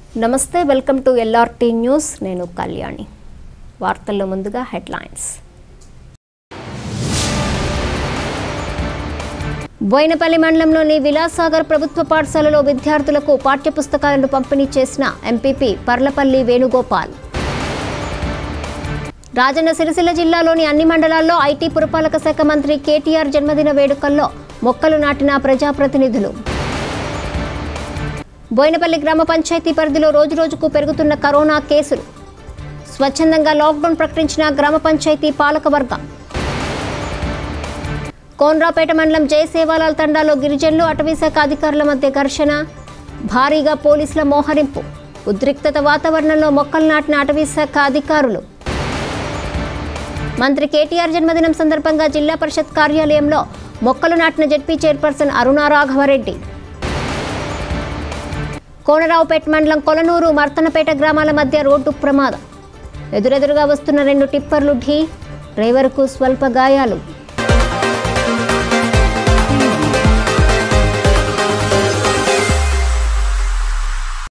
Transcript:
నమస్తే welcome to LRT news నేను కళ్యాణి వార్తల్లో ముందుగా హెడ్లైన్స్ బోయినపల్లి మండలంలోని విలాసాగర్ ప్రభుత్వ పాఠశాలలో విద్యార్థులకు పాఠ్యపుస్తకాలను పంపిణీ చేసిన ఎంపీపీ పర్లపల్లి వేణుగోపాల్ రాజన్న సిరిసిల్ల జిల్లాలోని అన్ని మండలాల్లో ఐటీ పురపాలక శాఖ మంత్రి కేటీఆర్ జన్మదిన వేడుకల్లో మొక్కలు నాటిన ప్రజాప్రతినిధులు బోయినపల్లి గ్రామ పంచాయతీ పరిధిలో రోజురోజుకు పెరుగుతున్న కరోనా కేసులు స్వచ్ఛందంగా లాక్డౌన్ ప్రకటించిన గ్రామ పంచాయతీ పాలకవర్గం కోన్రాపేట మండలం జయసేవాలాల్ తండాలో గిరిజనులు అటవీశాఖ అధికారుల మధ్య ఘర్షణ భారీగా పోలీసుల మోహరింపు ఉద్రిక్తత వాతావరణంలో మొక్కలు నాటిన అటవీశాఖ అధికారులు మంత్రి కేటీఆర్ జన్మదినం సందర్భంగా జిల్లా పరిషత్ కార్యాలయంలో మొక్కలు నాటిన జడ్పీ చైర్పర్సన్ అరుణా రాఘవరెడ్డి కోనరావుపేట మండలం కొలనూరు మర్తనపేట గ్రామాల మధ్య రోడ్డు ప్రమాదం ఎదురెదురుగా వస్తున్న రెండు టిప్పర్లు ఢీ డ్రైవర్కు స్వల్ప గాయాలు